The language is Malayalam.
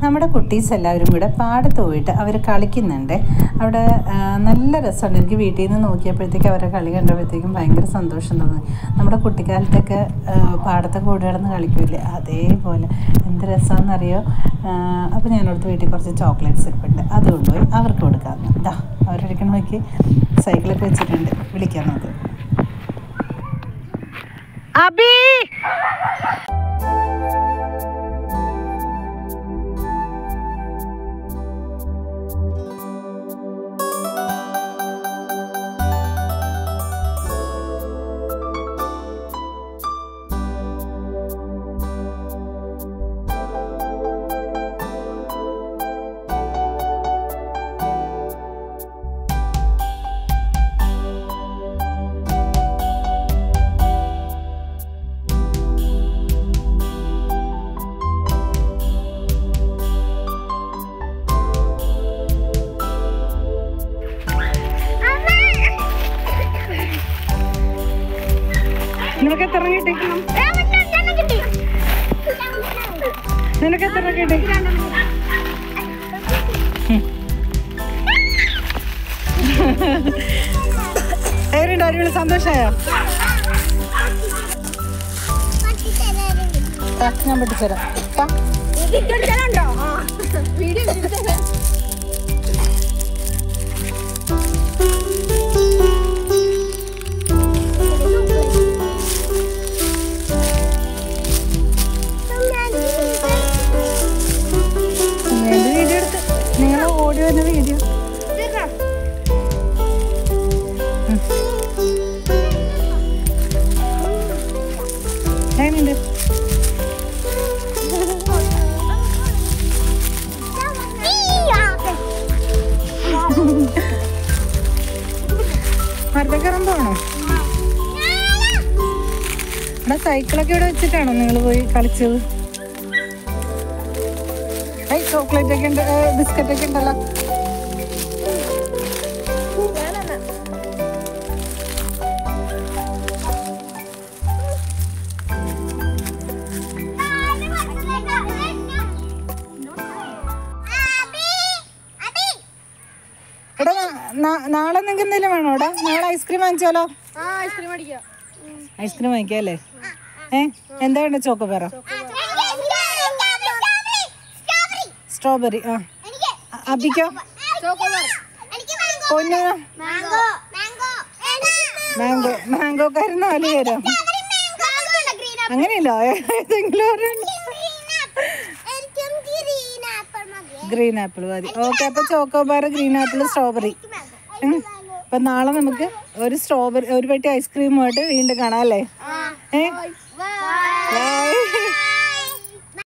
നമ്മുടെ കുട്ടീസ് എല്ലാവരും കൂടെ പാടത്ത് പോയിട്ട് അവർ കളിക്കുന്നുണ്ട് അവിടെ ആ, നല്ല രസമുണ്ട് എനിക്ക് വീട്ടിൽ നിന്ന് നോക്കിയപ്പോഴത്തേക്ക് അവരെ കളി കണ്ടപ്പോഴത്തേക്കും ഭയങ്കര സന്തോഷം തോന്നി നമ്മുടെ കുട്ടിക്കാലത്തൊക്കെ ആ, പാടത്തെ കൂടെ കിടന്ന് കളിക്കൂലേ അതേപോലെ എന്ത് രസമാണെന്നറിയോ അപ്പോൾ ഞാനടുത്ത് വീട്ടിൽ കുറച്ച് ചോക്ലേറ്റ്സ് ഇരിപ്പുണ്ട് അത് കൊണ്ടുപോയി അവർക്ക് കൊടുക്കാം ഇതാ അവരെടുക്കണ നോക്കി സൈക്കിളൊക്കെ വെച്ചിട്ടുണ്ട് വിളിക്കാം നമുക്ക് അബി നിനക്ക് എത്ര കിട്ടി നിനക്ക് എത്ര കിട്ടി എങ്ങനെയുണ്ട് അടിപൊളി സന്തോഷമായോ ആ, ഞാൻ പൊട്ടിച്ചേരാം ആ, ഏത് വീഡിയോ എടുത്ത് നിങ്ങൾ ഓടി വന്ന വീഡിയോ എങ്ങനെയുണ്ട് മരത്തക്കറം പോണോ ഇവിടെ സൈക്കിളൊക്കെ ഇവിടെ വെച്ചിട്ടാണോ നിങ്ങൾ പോയി കളിച്ചത് ഐ ചോക്ലേറ്റ് ഒക്കെ ഉണ്ട് ബിസ്ക്കറ്റ് ഒക്കെ ഉണ്ടല്ലോ എടാ നാ- നാ- നാളെ നിങ്ങൾക്ക് എന്തെങ്കിലും വേണോ എടാ നാളെ ഐസ്ക്രീം വാങ്ങിച്ചാലോ ഐസ്ക്രീം വാങ്ങിക്കാം അല്ലേ ഏ എന്താ വേണ്ട ചോക്കോ പറ സ്ട്രോബെറി ആ അ- അബിക്കോ പൊന്നു മാംഗോ മാംഗോ കാരൻ നാല് പേരോ അങ്ങനെയല്ലോ ഏതെങ്കിലും ഒരു ഗ്രീൻ ആപ്പിൾ മതി ഓക്കെ അപ്പൊ ചോക്കോബാർ ഗ്രീൻ ആപ്പിൾ സ്ട്രോബെറി അപ്പൊ നാളെ നമുക്ക് ഒരു സ്ട്രോബെറി ഒരു പെട്ടി ഐസ്ക്രീമുമായിട്ട് വീണ്ടും കാണാം അല്ലേ ഏ ബൈ